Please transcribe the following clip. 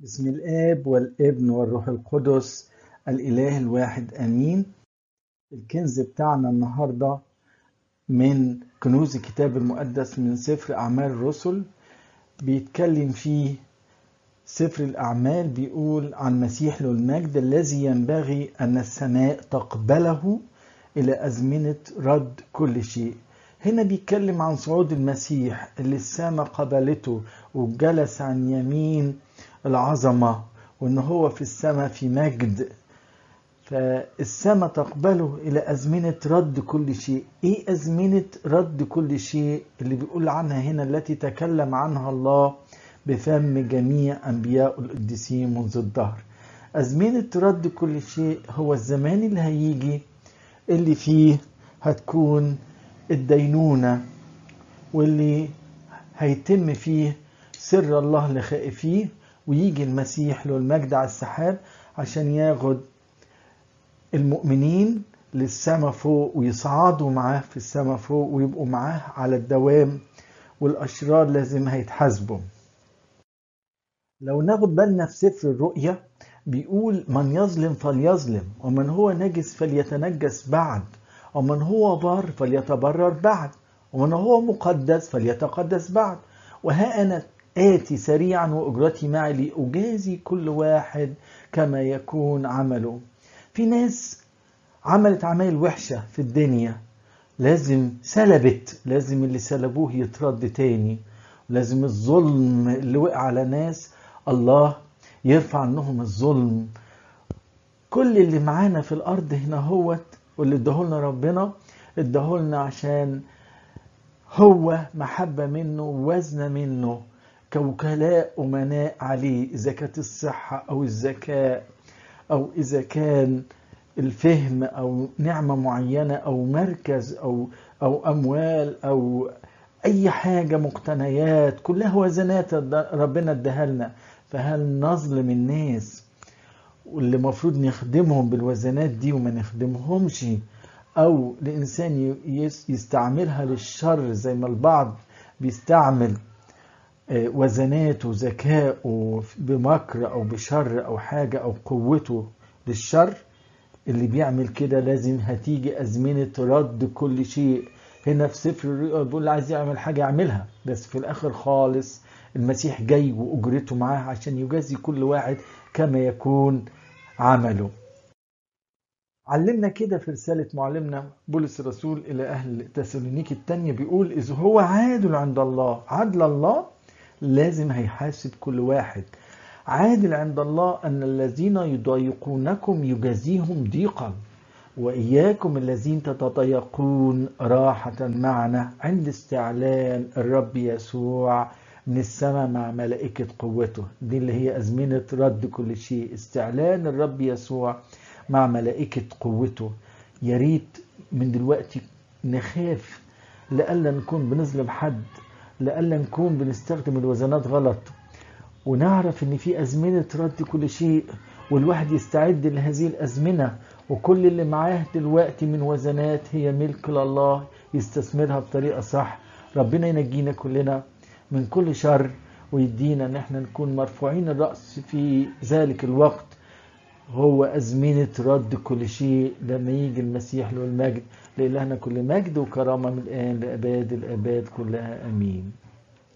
بسم الآب والابن والروح القدس الإله الواحد آمين الكنز بتاعنا النهاردة من كنوز الكتاب المقدس من سفر أعمال الرسل بيتكلم فيه سفر الأعمال بيقول عن مسيح له المجد الذي ينبغي أن السماء تقبله إلى أزمنة رد كل شيء هنا بيتكلم عن صعود المسيح اللي السماء قبلته وجلس عن يمين العظمة وإن هو في السماء في مجد فالسماء تقبله إلى أزمنة رد كل شيء إيه أزمنة رد كل شيء اللي بيقول عنها هنا التي تكلم عنها الله بفم جميع أنبياء القديسين منذ الدهر أزمنة رد كل شيء هو الزمان اللي هيجي اللي فيه هتكون الدينونة واللي هيتم فيه سر الله لخائفيه ويجي المسيح له المجد على السحاب عشان ياخد المؤمنين للسما فوق ويصعدوا معاه في السما فوق ويبقوا معاه على الدوام والأشرار لازم هيتحاسبوا لو ناخد بالنا في سفر الرؤيا بيقول من يظلم فليظلم ومن هو نجس فليتنجس بعد ومن هو بار فليتبرر بعد ومن هو مقدس فليتقدس بعد وها أنا آتي سريعا وأجرتي معي لأجازي كل واحد كما يكون عمله في ناس عملت عمايل وحشة في الدنيا لازم سلبت لازم اللي سلبوه يترد تاني لازم الظلم اللي وقع على ناس الله يرفع عنهم الظلم كل اللي معانا في الأرض هنا هوت واللي اداهولنا ربنا اداهولنا عشان هو محبة منه ووزن منه كوكلاء أمناء عليه إذا كانت الصحة أو الذكاء أو إذا كان الفهم أو نعمة معينة أو مركز أو أو أموال أو أي حاجة مقتنيات كلها وزنات ربنا اداها لنا فهل نظلم الناس واللي المفروض نخدمهم بالوزنات دي وما نخدمهمش أو الإنسان يستعملها للشر زي ما البعض بيستعمل وزناته وذكائه بمكر او بشر او حاجه او قوته للشر اللي بيعمل كده لازم هتيجي ازمنه رد كل شيء هنا في سفر الرؤيا بيقول عايز يعمل حاجه يعملها بس في الاخر خالص المسيح جاي واجرته معاه عشان يجازي كل واحد كما يكون عمله علمنا كده في رسالة معلمنا بولس الرسول إلى أهل تسالونيكي الثانية بيقول إذ هو عادل عند الله عدل الله لازم هيحاسب كل واحد عادل عند الله أن الذين يضايقونكم يجازيهم ضيقا وإياكم الذين تتضايقون راحة معنا عند استعلان الرب يسوع من السماء مع ملائكة قوته دي اللي هي أزمنة رد كل شيء استعلان الرب يسوع مع ملائكة قوته يا ريت من دلوقتي نخاف لألا نكون بنظلم حد لألا نكون بنستخدم الوزنات غلط ونعرف ان في أزمنة رد كل شيء والواحد يستعد لهذه الأزمنة وكل اللي معاه دلوقتي من وزنات هي ملك لله يستثمرها بطريقة صح ربنا ينجينا كلنا من كل شر ويدينا ان احنا نكون مرفوعين الرأس في ذلك الوقت هو أزمنة رد كل شيء لما يجي المسيح له المجد لإلهنا كل مجد وكرامة من الآن لأباد الأباد كلها أمين